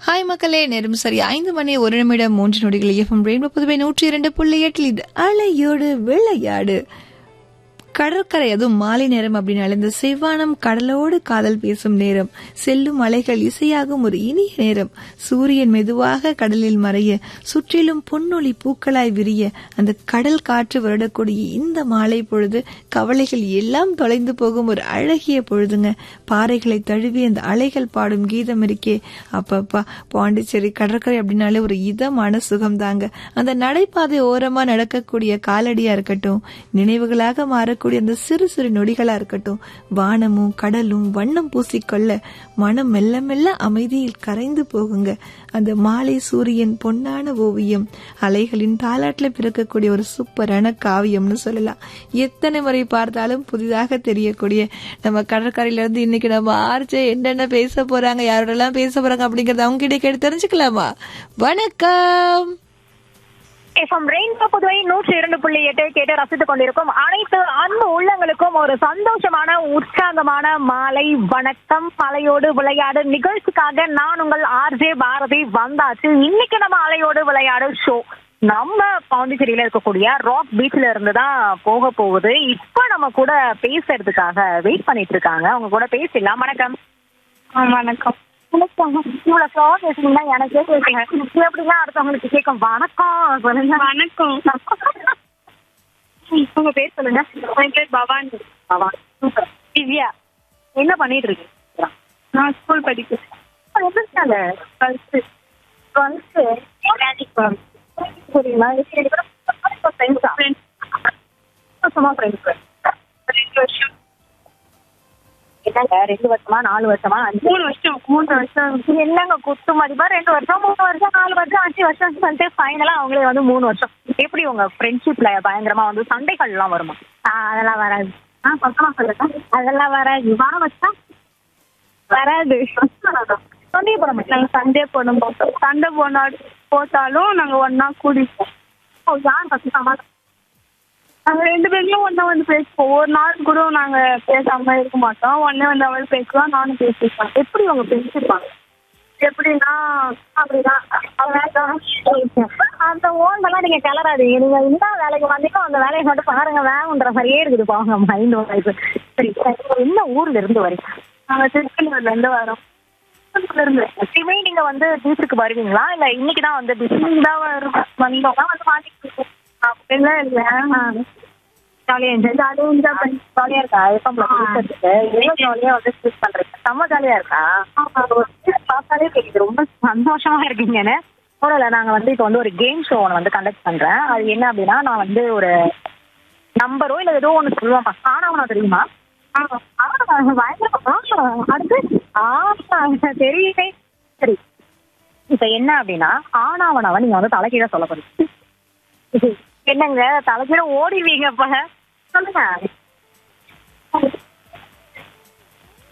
hi மக்களே நேரம் சரி ஐந்து மணி ஒரு நிமிடம் மூன்று நொடிகள் எஃப்எம் ரெயின்போ புதுவை நூற்றி இரண்டு புள்ளி எட்டில் இது அலையோடு விளையாடு கடற்கரை அதுவும் மாலை நேரம் அப்படின்னால இந்த செவ்வானம் கடலோடு காதல் பேசும் நேரம் செல்லும் அலைகள் இசையாகும் ஒரு இனிய நேரம் சூரியன் மெதுவாக கடலில் மறைய சுற்றிலும் பொன்னொளி பூக்களாய் விரிய அந்த கடல் காற்று வருடக்கூடிய இந்த மாலை பொழுது கவலைகள் எல்லாம் தொலைந்து போகும் ஒரு அழகிய பொழுதுங்க பாறைகளை தழுவி அந்த அலைகள் பாடும் கீதம் இருக்கே அப்பப்பா பாண்டிச்சேரி கடற்கரை அப்படின்னாலே ஒரு இதமான சுகம் தாங்க அந்த நடைபாதை ஓரமா நடக்கக்கூடிய காலடியா இருக்கட்டும் நினைவுகளாக மாறக்கூடிய அந்த சிறு சிறு நொடிகளா இருக்கட்டும் வானமும் கடலும் வண்ணம் பூசிக்கொள்ள மனம் மெல்ல மெல்ல அமைதியில் கரைந்து போகுங்க அந்த மாலை சூரியன் பொன்னான ஓவியம் அலைகளின் தாலாட்டில் பிறக்கக்கூடிய ஒரு சூப்பரான காவியம்னு சொல்லலாம் எத்தனை முறை பார்த்தாலும் புதிதாக தெரியக்கூடிய நம்ம கடற்கரையில இருந்து இன்னைக்கு நம்ம ஆர்ஜே என்னென்ன பேச போறாங்க யாரோடலாம் பேச போறாங்க அப்படிங்கறத அவங்க கிட்ட கேட்டு தெரிஞ்சுக்கலாமா வணக்கம் எஃப்எம் ரெயின்போ புதுவை நூற்றி இரண்டு புள்ளி எட்டு கேட்டு ரசித்துக் கொண்டிருக்கும் அனைத்து அன்பு உள்ளங்களுக்கும் ஒரு சந்தோஷமான உற்சாகமான மாலை வணக்கம் அலையோடு விளையாடு நிகழ்ச்சிக்காக நான் உங்கள் ஆர்ஜே பாரதி வந்தாச்சு இன்னைக்கு நம்ம அலையோடு விளையாடு ஷோ நம்ம பாண்டிச்சேரியில இருக்கக்கூடிய ராக் பீச்ல இருந்து தான் போக போகுது இப்ப நம்ம கூட பேசுறதுக்காக வெயிட் பண்ணிட்டு இருக்காங்க அவங்க கூட பேசலாம் வணக்கம் வணக்கம் இவ்வளவு ஸ்லோவா பேசுனீங்கன்னா எனக்கே கேட்கல எப்படிலாம் அடுத்தவங்களுக்கு கேட்கும் வணக்கம் சொல்லுங்க வணக்கம் உங்க பேர் சொல்லுங்க என் பேர் பவானி பவானி சூப்பர் திவ்யா என்ன பண்ணிட்டு இருக்கீங்க நான் ஸ்கூல் படிக்கிறேன் எந்த ஸ்டாண்டர்ட் டுவெல்த்து டுவெல்த்து புரியுங்களா ஃப்ரெண்ட்ஸா சும்மா ஃப்ரெண்ட்ஸ் ரெண்டு வருஷம் என்னங்க ரெண்டு வருஷமா நாலு வருஷமா அஞ்சு மூணு வருஷம் மூணு வருஷம் என்னங்க குத்து மதிப்பா ரெண்டு வருஷம் மூணு வருஷம் நாலு வருஷம் அஞ்சு வருஷம் சொல்லிட்டு ஃபைனலா அவங்களே வந்து மூணு வருஷம் எப்படி உங்க ஃப்ரெண்ட்ஷிப்ல பயங்கரமா வந்து சண்டைகள் எல்லாம் வருமா அதெல்லாம் வராது ஆ பக்கமா சொல்லுங்க அதெல்லாம் வராது வர வச்சா வராது சண்டை போட மாட்டோம் சண்டே போட மாட்டோம் சண்டை போனா போட்டாலும் நாங்க ஒன்னா கூடிப்போம் ஓ யார் ஃபர்ஸ்ட் சமாதானம் நாங்க ரெண்டு பேருமே ஒண்ணா வந்து பேசுவோம் ஒரு நாள் கூட நாங்க பேசாம இருக்க மாட்டோம் ஒன்னே வந்து அவள் பேசுவான் நானும் பேசிப்பேன் எப்படி அவங்க பேசிப்பாங்க எப்படின்னா அப்படிதான் அந்த ஓண்டெல்லாம் நீங்க கிளறாதீங்க நீங்க என்ன வேலைக்கு வந்தீங்க அந்த வேலையை மட்டும் பாருங்க வேணுன்ற மாதிரியே இருக்குது பாருங்க மைண்ட் வாய்ப்பு சரி சரி என்ன ஊர்ல இருந்து வரீங்க நாங்க திருச்செந்தூர்ல இருந்து வரோம் எப்பயுமே நீங்க வந்து பீச்சுக்கு வருவீங்களா இல்ல இன்னைக்கு தான் வந்து பீச் தான் வரும் வந்தோம் வந்து மாட்டிட்டு அப்படிலாம் இல்ல ஜாலியா என்ஜாய் ஜாலியா என்ஜாய் பண்ணி ஜாலியா இருக்கா எஃப்எம்ல பேசுறதுக்கு எவ்வளவு ஜாலியா வந்து ஸ்பீச் பண்றீங்க செம்ம ஜாலியா இருக்கா பார்த்தாலே தெரியுது ரொம்ப சந்தோஷமா இருக்கீங்கன்னு போடல நாங்க வந்து இப்போ வந்து ஒரு கேம் ஷோ ஒன்று வந்து கண்டக்ட் பண்றேன் அது என்ன அப்படின்னா நான் வந்து ஒரு நம்பரோ இல்ல ஏதோ ஒன்று சொல்லுவாங்க ஆனவனா தெரியுமா பயங்கர அடுத்து ஆ தெரியுமே சரி இப்ப என்ன அப்படின்னா ஆனாவனாவை நீங்க வந்து தலைகீழ சொல்ல போறீங்க என்னங்க தலைகீழ ஓடிடுவீங்க இப்ப சொல்லுங்க